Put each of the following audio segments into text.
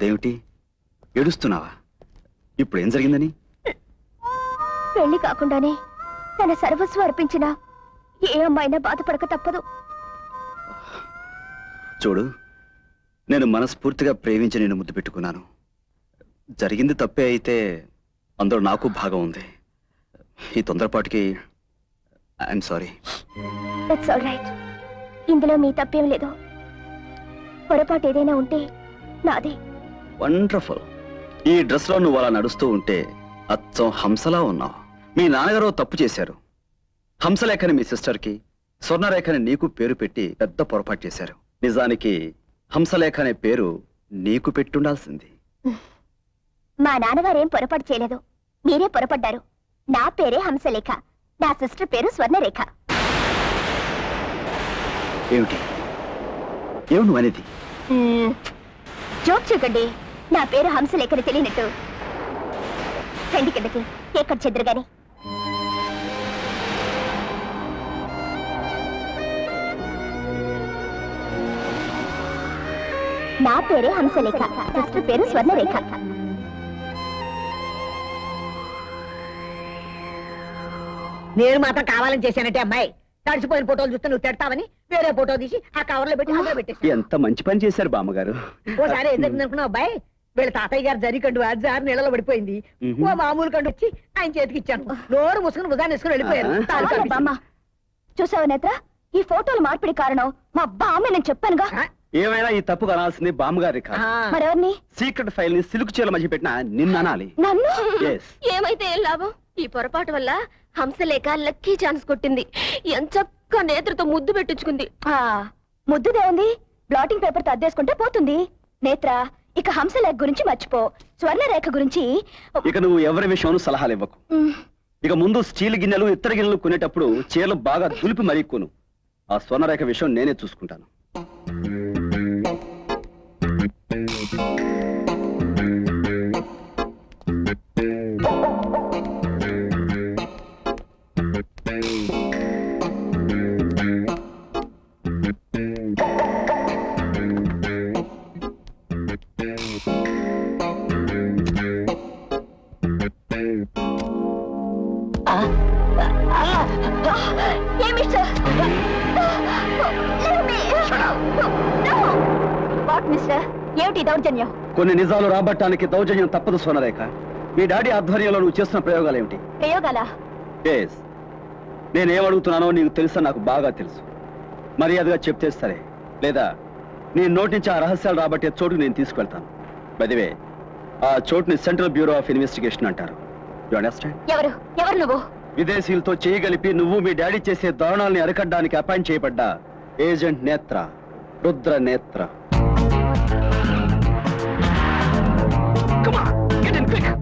అదేమిటి ఏడుస్తున్నావా ఇప్పుడు ఏం జరిగిందని పెళ్లి కాకుండానే తన సర్వస్వం అర్పించిన ఏ అమ్మాయినా బాధపడక తప్పదు చూడు నేను మనస్ఫూర్తిగా ప్రేమించి నేను ముద్దు పెట్టుకున్నాను జరిగింది తప్పే అయితే అందులో నాకు భాగం ఉంది ఈ తొందరపాటుకి I'm sorry it's all right ఇందులో మీ తప్పేం లేదు పొరపాటు ఏదైనా ఉంటే నాదే వండర్ఫుల్ ఈ డ్రెస్ లో నువ్వు అలా నడుస్తూ ఉంటే అచ్చం హంసలా ఉన్నావు మీ నాన్నగారు తప్పు చేశారు హంసలేఖని మీ సిస్టర్కి స్వర్ణరేఖని నీకు పేరు పెట్టి పెద్ద పొరపాటు చేశారు నిజానికి హంసలేఖ అనే పేరు నీకు పెట్టుండాల్సింది మా నాన్నగారేం పొరపాటు చేయలేదు మీరే పొరపడ్డారు నా పేరే హంసలేఖ నా సిస్టర్ పేరు స్వర్ణరేఖ ఏమిటి ఏమి నువ్వు అనేది మ్మ్. జోక్ చూకండి నా పేరు హంసలేఖని తెలియనట్టు రండి కిందకి ఎక్కడ చెద్దరు గాని నా పేరే హంసలేఖ సిస్టర్ పేరు స్వర్ణరేఖ నేను మాత్రం కావాలని చేశానంటే అమ్మాయి తడిసిపోయిన ఫోటోలు చూస్తే నువ్వు తిడతావని వేరే ఫోటో తీసి ఆ కవర్ లో పెట్టి అందులో పెట్టేసి ఎంత మంచి పని చేశారు బామ్మగారు ఓసారి ఏం జరిగింది అనుకున్నావు అబ్బాయి వీళ్ళ తాతయ్య గారు జరి కండు జారి నీళ్ళలో పడిపోయింది మ్మ్. ఓ మామూలు కండు వచ్చి ఆయన చేతికి ఇచ్చాను నోరు ముసుకుని భుజాన్ని వేసుకుని వెళ్ళిపోయారు ఆ. తాళి అలాగే కట్టేసి. బామ్మ చూసావు నేత్ర ఈ ఫోటోలు మార్పిడి కారణం మా బామ్మ నేను చెప్పానుగా ఆ, ఏమైనా ఈ తప్పు అనాల్సింది బామ్మగారి కాదు ఆ. మరెవరిని సీక్రెట్ ఫైల్ ని సిల్క్ చీల మధ్య పెట్టిన నిన్న అనాలి నన్ను ఎస్ ఏమైతే ఏం లాభం ఈ పొరపాటు వల్ల హంసలేఖ లక్కీ ఛాన్స్ కొట్టింది ఎంచక్క నేత్రతో ముద్దు పెట్టించుకుంది ఆ, ముద్దుదే ఉంది బ్లాటింగ్ పేపర్ తో అద్దేసుకుంటే పోతుంది నేత్ర ఇక హంసలేఖ గురించి మర్చిపో స్వర్ణరేఖ గురించి ఇక నువ్వు ఎవరి విషయంలో సలహాలు ఇవ్వకు మ్, ఇక ముందు స్టీల్ గిన్నెలు ఇతర గిన్నెలు కొనేటప్పుడు చీరలు బాగా దులిపి మరీ కొను ఆ స్వర్ణరేఖ విషయం నేనే చూసుకుంటాను ఏ మిస్టర్ వాట్ మిస్టర్ ఏమిటి దౌర్జన్యం కొన్ని నిజాలు రాబట్టడానికి దౌర్జన్యం తప్పదు స్వర్ణరేఖ మీ డాడీ ఆధ్వర్యంలో నువ్వు చేస్తున్న ప్రయోగాలు ఏమిటి ప్రయోగాల ఎస్ నేనేం అడుగుతున్నానో నీకు తెలుసా నాకు బాగా తెలుసు మర్యాదగా చెప్తే సరే లేదా నీ నోటి నుంచి ఆ రహస్యాలు రాబట్టే చోటుకు నేను తీసుకెళ్తాను బదివే ఆ చోటుని సెంట్రల్ బ్యూరో ఆఫ్ ఇన్వెస్టిగేషన్ అంటారు యు అండర్స్టాండ్ ఎవరు ఎవరు నువ్వు విదేశీయులతో చేయగలిపి నువ్వు మీ డాడీ చేసే దారుణాల్ని అరికడ్డానికి అపాయింట్ చేయబడ్డ ఏజెంట్ నేత్ర రుద్ర నేత్ర Come on, get in quick.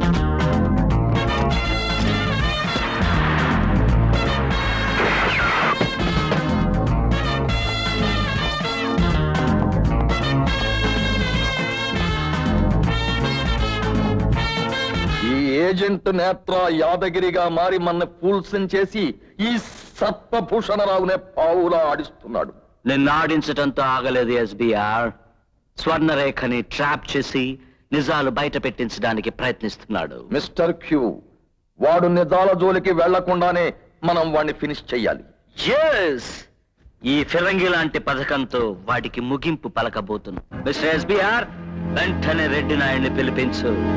ఈ ఏజెంట్ నేత్ర యాదగిరిగా మారి మన ఫూల్సన్ చేసి ఈ సర్పభూషణరావునే పావులా ఆడిస్తున్నాడు నిన్ను ఆడించటంతో ఆగలేదు ఎస్బీఆర్ స్వర్ణరేఖని ట్రాప్ చేసి నిజాలు బయట పెట్టించడానికి ప్రయత్నిస్తున్నాడు మిస్టర్ క్యూ వాడు నిజాల జోలికి వెళ్లకుండానే మనం వాడిని ఫినిష్ చెయ్యాలి ఎస్ ఈ ఫిరంగి లాంటి పథకంతో వాడికి ముగింపు పలకబోతుంది మిస్టర్ ఎస్బీఆర్ వెంటనే రెడ్డి నాయుడిని పిలిపించు